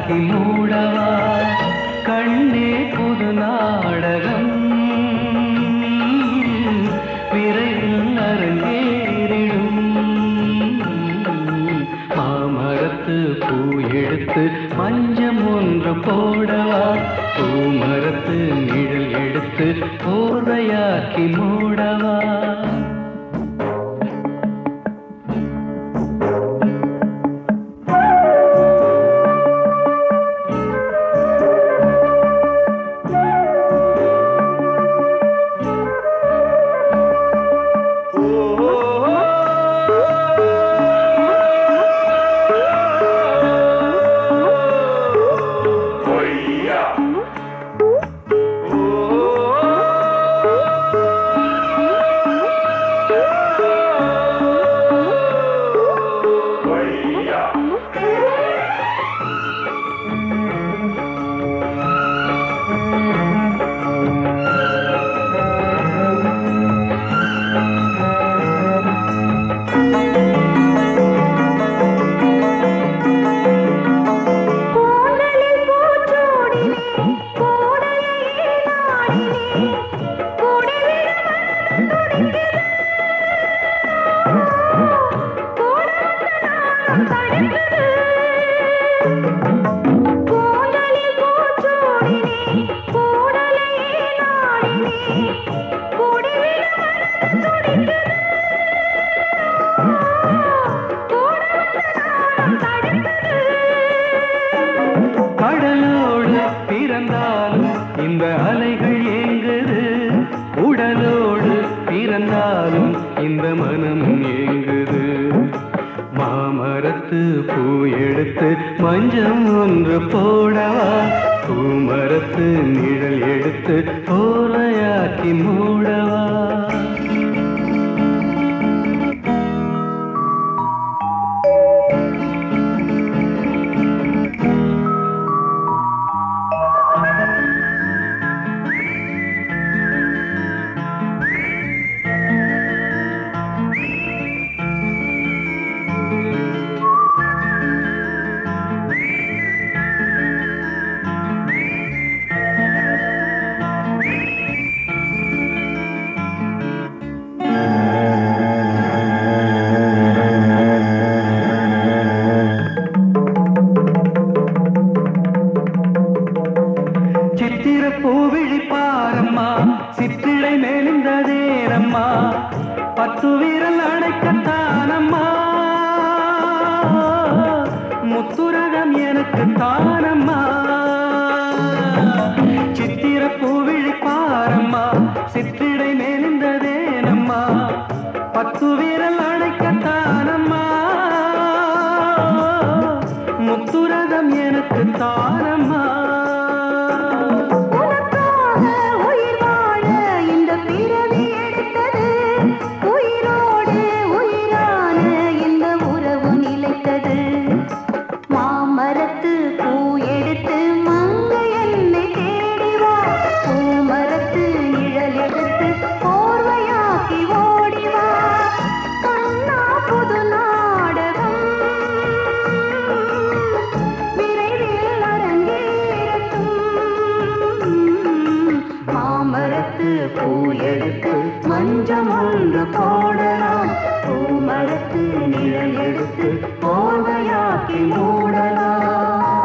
போர்வையாக்கி மூடவா கண்ணே புது நாடகம் விரைவில் அரங்கேறிடும் மாமரத்து பூ எடுத்து மஞ்சம் ஒன்று போடவா பூமரத்து நிழல் எடுத்து போர்வையாக்கி மூடவா கோலலில் பூச்சூடினே கோடையே நாடினே கோடைவிட மனம் துடிக்குது கோடவந்த நாணம் தடுக்குது கோலலில் பூச்சூடினே கோடையே நாடினே கோடைவிட மனம் துடிக்குது கோடவந்த நாணம் தடுக்குது கடலோடு பிறந்தாலும் இந்த அலைகள் ஏங்குது உடலோடு பிறந்தாலும் இந்த மனம் ஏங்குது மாமரத்து பூ எடுத்து மஞ்சம் ஒன்று போடவா பூமரத்து நிழல் எடுத்து போரையாக்கி மூடவா சித்திர பூவிழி பாரம்மா சிற்றிடை மேலிந்ததேரம்மா பத்து வீரல் அணைக்கத்தானம்மா முத்துரகம் எனக்கு தானம்மா சித்திர பூவிழி பாரம்மா சிற்றிடை மேலிந்ததேனம்மா பத்து வீரல் அணைக்கத்தானம்மா முத்துரகம் எனக்கு தானம்மா உனக்காக உயிர் வாழ இந்த பிறவி எடுத்தது உயிரோடு உயிரான இந்த உறவு நிலைத்தது மாமரத்து பூ எடுத்து மங்கை என்னை தேடி வா பூமரத்து நிழல் எடுத்து போர்வையாக்கி ஓடி வா கண்ணா புது நாடகம் விரைவில் அரங்கேறட்டும் மாமரத்து பூ எடுத்து மஞ்சம் ஒன்று போடலாம் பூமரத்து நிழல் எடுத்து போர்வையாக்கி மூடலாம்